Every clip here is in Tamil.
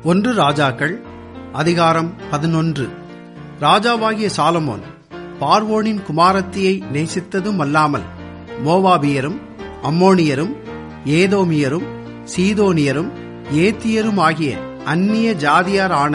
ஒன்று ராஜாக்கள் அதிகாரம் பதினொன்று ராஜாவாகிய சாலமோன் பார்வோனின் குமாரத்தியை நேசித்ததும் அல்லாமல் மோவாபியரும் அம்மோனியரும் ஏதோமியரும் சீதோனியரும் ஏத்தியரும் ஆகிய அந்நிய ஜாதியார் ஆன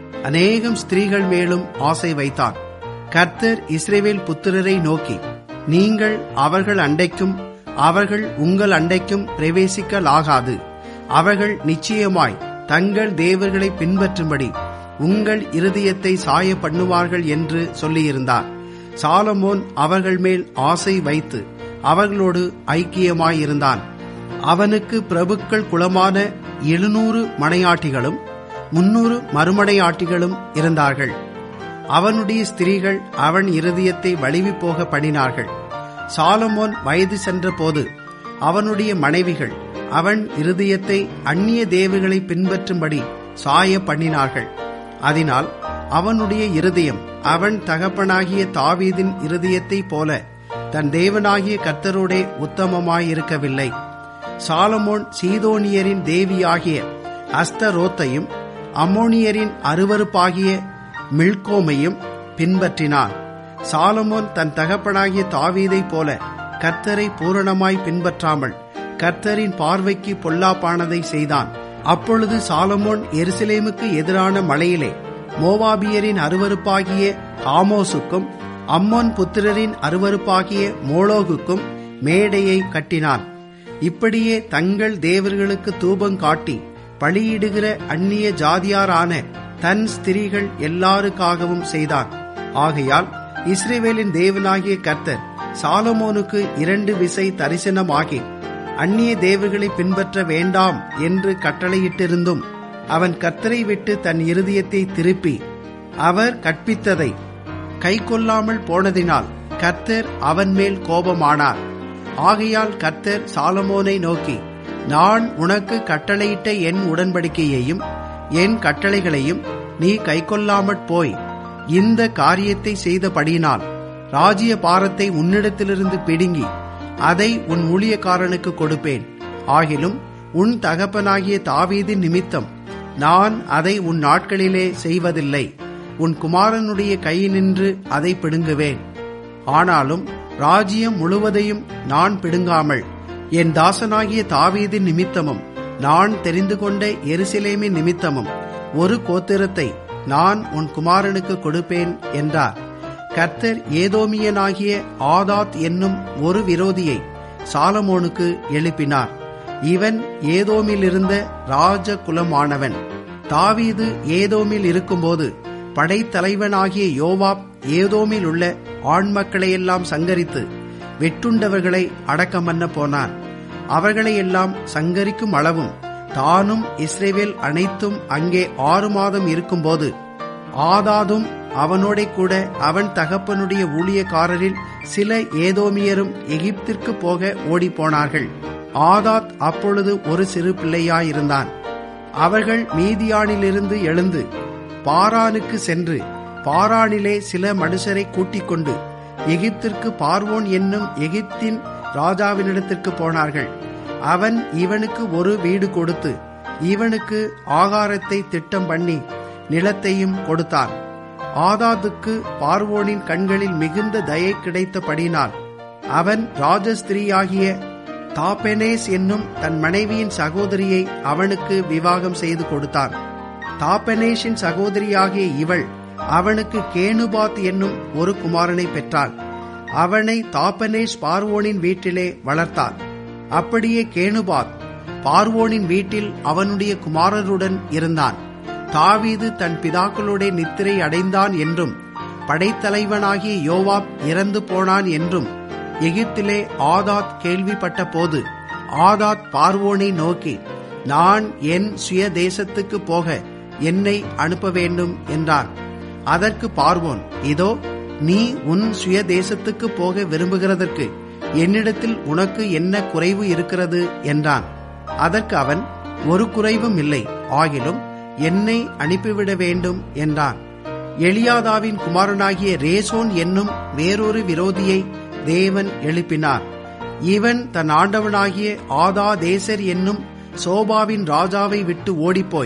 அநேகம் ஸ்திரீகள் மேலும் ஆசை வைத்தான் கர்த்தர் இஸ்ரேவேல் புத்திரரை நோக்கி நீங்கள் அவர்கள் அண்டைக்கும் அவர்கள் உங்கள் அண்டைக்கும் பிரவேசிக்கலாகாது அவர்கள் நிச்சயமாய் தங்கள் தேவர்களை பின்பற்றும்படி உங்கள் இருதயத்தை சாய பண்ணுவார்கள் என்று சொல்லியிருந்தார் சாலமோன் அவர்கள் மேல் ஆசை வைத்து அவர்களோடு ஐக்கியமாயிருந்தான் அவனுக்கு பிரபுக்கள் குலமான எழுநூறு மனையாட்டிகளும் முன்னூறு மறுமனையாட்டிகளும் இருந்தார்கள் அவனுடைய ஸ்திரீகள் அவன் இருதயத்தை வலிவி போக பண்ணினார்கள் சாலமோன் வயது சென்றபோது அவனுடைய மனைவிகள் அவன் இருதயத்தை அந்நிய தேவர்களை பின்பற்றும்படி சாய பண்ணினார்கள் அதனால் அவனுடைய இருதயம் அவன் தகப்பனாகிய தாவீதின் இருதயத்தைப் போல தன் தேவனாகிய கர்த்தரோடே உத்தமமாயிருக்கவில்லை சாலமோன் சீதோனியரின் தேவியாகிய அஸ்தரோத்தையும் அம்மோனியரின் அருவருப்பாகிய மில்கோமையும் பின்பற்றினான் சாலமோன் தன் தகப்பனாகிய தாவீதைப் போல கர்த்தரை பூரணமாய் பின்பற்றாமல் கர்த்தரின் பார்வைக்கு பொல்லாப்பானதை செய்தான் அப்பொழுது சாலமோன் எருசலேமுக்கு எதிரான மலையிலே மோவாபியரின் அருவருப்பாகிய ஆமோசுக்கும் அம்மோன் புத்திரரின் அருவருப்பாகிய மோளோகுக்கும் மேடையை கட்டினான் இப்படியே தங்கள் தேவர்களுக்கு தூபம் காட்டி பலியிடுகிற அந்நிய ஜாதியாரான தன் ஸ்திரீகள் எல்லாருக்காகவும் செய்தான் ஆகையால் இஸ்ரேவேலின் தேவனாகிய கர்த்தர் சாலமோனுக்கு இரண்டு விசை தரிசனமாகி அந்நிய தேவர்களை பின்பற்ற வேண்டாம் என்று கட்டளையிட்டிருந்தும் அவன் கர்த்தரை விட்டு தன் இருதயத்தை திருப்பி அவர் கற்பித்ததை கை கொள்ளாமல் போனதினால் கர்த்தர் அவன் மேல் கோபமானார் ஆகையால் கர்த்தர் சாலமோனை நோக்கி நான் உனக்கு கட்டளையிட்ட என் உடன்படிக்கையையும் என் கட்டளைகளையும் நீ கைக்கொள்ளாமற் போய் இந்த காரியத்தை செய்தபடியினால் ராஜ்ய பாரத்தை உன்னிடத்திலிருந்து பிடுங்கி அதை உன் ஊழியக்காரனுக்கு கொடுப்பேன் ஆகிலும் உன் தகப்பனாகிய தாவீதின் நிமித்தம் நான் அதை உன் நாட்களிலே செய்வதில்லை உன் குமாரனுடைய கையினின்று அதை பிடுங்குவேன் ஆனாலும் ராஜ்யம் முழுவதையும் நான் பிடுங்காமல் என் தாசனாகிய தாவீதின் நிமித்தமும் நான் தெரிந்து கொண்ட எருசலேமின் நிமித்தமும் ஒரு கோத்திரத்தை நான் உன் குமாரனுக்கு கொடுப்பேன் என்றார் கர்த்தர் ஏதோமியனாகிய ஆதாத் என்னும் ஒரு விரோதியை சாலமோனுக்கு எழுப்பினார் இவன் ஏதோமிலிருந்த ராஜ குலமானவன் தாவீது ஏதோமில் இருக்கும்போது படைத்தலைவனாகிய யோவாப் ஏதோமில் உள்ள ஆண் மக்களையெல்லாம் சங்கரித்து வெட்டுண்டவர்களை அடக்கம் பண்ண போனான் அவர்களையெல்லாம் சங்கரிக்கும் அளவும் தானும் இஸ்ரேவேல் அனைத்தும் அங்கே ஆறு மாதம் இருக்கும்போது ஆதாதும் அவனோட கூட அவன் தகப்பனுடைய ஊழியக்காரரில் சில ஏதோமியரும் எகிப்திற்கு போக ஓடிப்போனார்கள் ஆதாத் அப்பொழுது ஒரு சிறு பிள்ளையாயிருந்தான் அவர்கள் மீதியானிலிருந்து எழுந்து பாரானுக்கு சென்று பாரானிலே சில மனுஷரை கூட்டிக் கொண்டு எகிப்திற்கு பார்வோன் என்னும் எகிப்தின் ராஜாவினிடத்திற்கு போனார்கள் அவன் இவனுக்கு ஒரு வீடு கொடுத்து இவனுக்கு ஆகாரத்தை திட்டம் பண்ணி நிலத்தையும் கொடுத்தான் ஆதாதுக்கு பார்வோனின் கண்களில் மிகுந்த தயை கிடைத்தபடினால் அவன் ராஜஸ்திரீயாகிய தாபெனேஸ் என்னும் தன் மனைவியின் சகோதரியை அவனுக்கு விவாகம் செய்து கொடுத்தான் தாபெனேஷின் சகோதரியாகிய இவள் அவனுக்கு கேனுபாத் என்னும் ஒரு குமாரனை பெற்றாள் அவனை தாபனேஷ் பார்வோனின் வீட்டிலே வளர்த்தாள் அப்படியே கேனுபாத் பார்வோனின் வீட்டில் அவனுடைய குமாரருடன் இருந்தான் தாவீது தன் பிதாக்களுடைய நித்திரை அடைந்தான் என்றும் படைத்தலைவனாகிய யோவாப் இறந்து போனான் என்றும் எகிப்திலே ஆதாத் கேள்விப்பட்ட போது ஆதாத் பார்வோனை நோக்கி நான் என் சுய தேசத்துக்கு போக என்னை அனுப்ப வேண்டும் என்றான் அதற்கு பார்வோன் இதோ நீ உன் சுய தேசத்துக்கு போக விரும்புகிறதற்கு என்னிடத்தில் உனக்கு என்ன குறைவு இருக்கிறது என்றான் அதற்கு அவன் ஒரு குறைவும் இல்லை ஆகிலும் என்னை அனுப்பிவிட வேண்டும் என்றான் எலியாதாவின் குமாரனாகிய ரேசோன் என்னும் வேறொரு விரோதியை தேவன் எழுப்பினார் இவன் தன் ஆண்டவனாகிய ஆதா தேசர் என்னும் சோபாவின் ராஜாவை விட்டு ஓடிப்போய்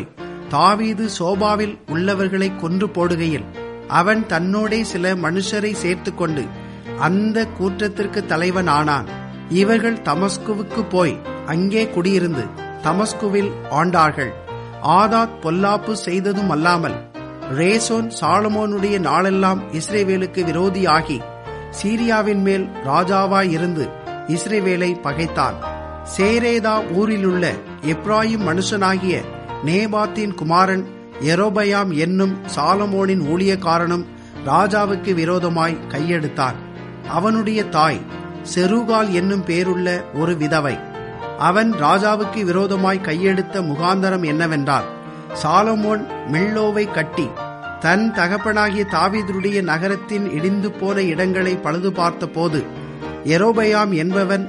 தாவீது சோபாவில் உள்ளவர்களை கொன்று போடுகையில் அவன் தன்னோடே சில மனுஷரை சேர்த்துக்கொண்டு அந்த கூற்றத்திற்கு தலைவன் ஆனான் இவர்கள் தமஸ்குவுக்கு போய் அங்கே குடியிருந்து தமஸ்குவில் ஆண்டார்கள் ஆதாத் பொல்லாப்பு செய்ததும் அல்லாமல் ரேசோன் சாலமோனுடைய நாளெல்லாம் இஸ்ரேவேலுக்கு விரோதியாகி சீரியாவின் மேல் ராஜாவாய் இருந்து இஸ்ரேவேலை பகைத்தான் சேரேதா ஊரிலுள்ள எப்ராயிம் மனுஷனாகிய நேபாத்தின் குமாரன் எரோபயாம் என்னும் சாலமோனின் ஊழியக்காரனும் ராஜாவுக்கு விரோதமாய் கையெடுத்தான் அவனுடைய தாய் செருகால் என்னும் பேருள்ள ஒரு விதவை அவன் ராஜாவுக்கு விரோதமாய் கையெடுத்த முகாந்தரம் என்னவென்றால் சாலமோன் மில்லோவை கட்டி தன் தகப்பனாகிய தாவீதுடைய நகரத்தின் இடிந்து போன இடங்களை பழுது பார்த்தபோது எரோபயாம் என்பவன்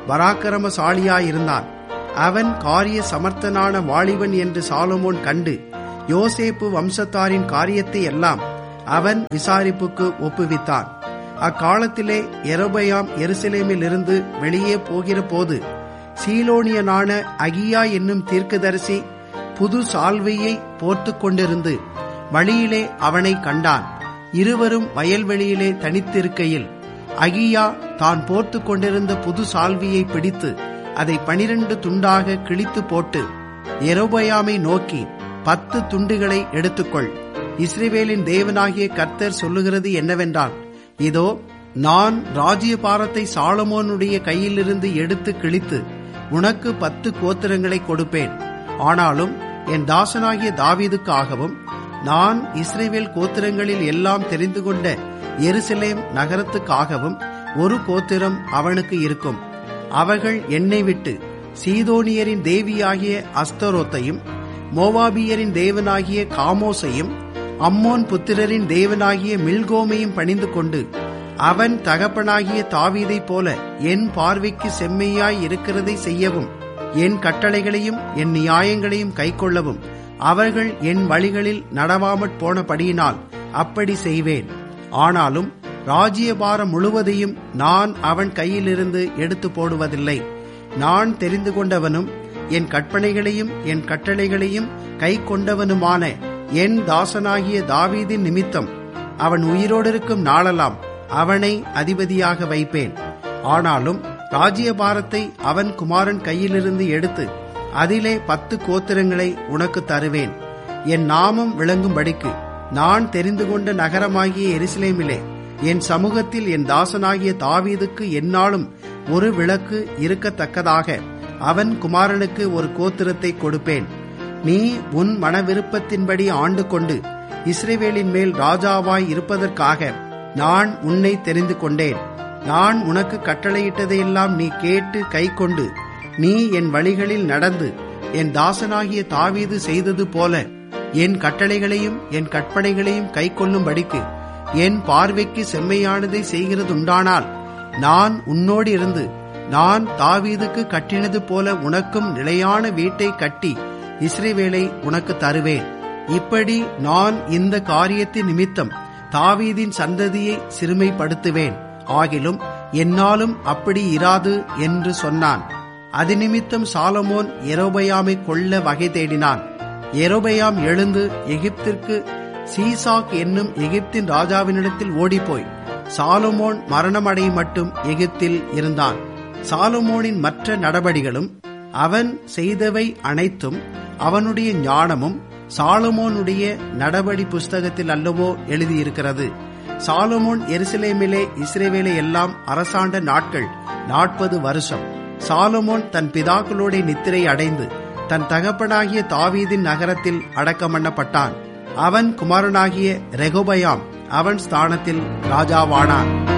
பராக்கிரமசாலியாயிருந்தான் அவன் காரிய சமர்த்தனான வாலிபன் என்று சாலமோன் கண்டு யோசேப்பு வம்சத்தாரின் காரியத்தை எல்லாம் அவன் விசாரிப்புக்கு ஒப்புவித்தான் அக்காலத்திலே எரோபயாம் எருசலேமில் இருந்து வெளியே போகிற போது சீலோனியனான அகியா என்னும் தீர்க்கதரிசி புது சால்வையை போர்த்து கொண்டிருந்து வழியிலே அவனை கண்டான் இருவரும் வயல்வெளியிலே தனித்திருக்கையில் அகியா தான் போர்த்து கொண்டிருந்த புது சால்வியை பிடித்து அதை பனிரெண்டு துண்டாக கிழித்து போட்டு எரோபயாமை நோக்கி பத்து துண்டுகளை எடுத்துக்கொள் இஸ்ரேவேலின் தேவனாகிய கர்த்தர் சொல்லுகிறது என்னவென்றால் இதோ நான் ராஜ்யபாரத்தை சாலமோனுடைய கையிலிருந்து எடுத்து கிழித்து உனக்கு பத்து கோத்திரங்களை கொடுப்பேன் ஆனாலும் என் தாசனாகிய தாவீதுக்காகவும் நான் இஸ்ரேவேல் கோத்திரங்களில் எல்லாம் தெரிந்து கொண்ட எருசலேம் நகரத்துக்காகவும் ஒரு கோத்திரம் அவனுக்கு இருக்கும் அவர்கள் என்னை விட்டு சீதோனியரின் தேவியாகிய அஸ்தரோத்தையும் மோவாபியரின் தேவனாகிய காமோசையும் அம்மோன் புத்திரரின் தேவனாகிய மில்கோமையும் பணிந்து கொண்டு அவன் தகப்பனாகிய தாவீதைப் போல என் பார்வைக்கு செம்மையாய் இருக்கிறதை செய்யவும் என் கட்டளைகளையும் என் நியாயங்களையும் கைக்கொள்ளவும் அவர்கள் என் வழிகளில் நடவாமற் போனபடியினால் அப்படி செய்வேன் ஆனாலும் ராஜ்யபாரம் முழுவதையும் நான் அவன் கையிலிருந்து எடுத்து போடுவதில்லை நான் தெரிந்து கொண்டவனும் என் கற்பனைகளையும் என் கட்டளைகளையும் கை கொண்டவனுமான என் தாசனாகிய தாவீதின் நிமித்தம் அவன் உயிரோடு இருக்கும் நாளெல்லாம் அவனை அதிபதியாக வைப்பேன் ஆனாலும் ராஜ்யபாரத்தை அவன் குமாரன் கையிலிருந்து எடுத்து அதிலே பத்து கோத்திரங்களை உனக்கு தருவேன் என் நாமம் விளங்கும்படிக்கு நான் தெரிந்து கொண்ட நகரமாகிய எருசலேமிலே என் சமூகத்தில் என் தாசனாகிய தாவீதுக்கு எந்நாளும் ஒரு விளக்கு இருக்கத்தக்கதாக அவன் குமாரனுக்கு ஒரு கோத்திரத்தை கொடுப்பேன் நீ உன் மன விருப்பத்தின்படி ஆண்டு கொண்டு இஸ்ரேவேலின் மேல் ராஜாவாய் இருப்பதற்காக நான் உன்னை தெரிந்து கொண்டேன் நான் உனக்கு கட்டளையிட்டதையெல்லாம் நீ கேட்டு கைக்கொண்டு நீ என் வழிகளில் நடந்து என் தாசனாகிய தாவீது செய்தது போல என் கட்டளைகளையும் என் கற்பனைகளையும் கைக்கொள்ளும்படிக்கு என் பார்வைக்கு செம்மையானதை செய்கிறதுண்டானால் நான் உன்னோடு இருந்து நான் தாவீதுக்கு கட்டினது போல உனக்கும் நிலையான வீட்டை கட்டி இஸ்ரேவேலை உனக்கு தருவேன் இப்படி நான் இந்த காரியத்தின் நிமித்தம் தாவீதின் சந்ததியை சிறுமைப்படுத்துவேன் ஆகிலும் என்னாலும் அப்படி இராது என்று சொன்னான் அது நிமித்தம் சாலமோன் எரோபயாமை கொள்ள வகை தேடினான் எரோபயாம் எழுந்து எகிப்திற்கு சீசாக் என்னும் எகிப்தின் ராஜாவினிடத்தில் ஓடிப்போய் சாலமோன் மரணமடை மட்டும் எகிப்தில் இருந்தான் சாலமோனின் மற்ற நடபடிகளும் அவன் செய்தவை அனைத்தும் அவனுடைய ஞானமும் சாலமோனுடைய நடபடி புஸ்தகத்தில் அல்லவோ எழுதியிருக்கிறது சாலமோன் எருசலேமிலே இஸ்ரேவேலை எல்லாம் அரசாண்ட நாட்கள் நாற்பது வருஷம் சாலமோன் தன் பிதாக்களோட நித்திரை அடைந்து தன் தகப்பனாகிய தாவீதின் நகரத்தில் அடக்கமண்ணப்பட்டான் அவன் குமாரனாகிய ரெகோபயாம் அவன் ஸ்தானத்தில் ராஜாவானான்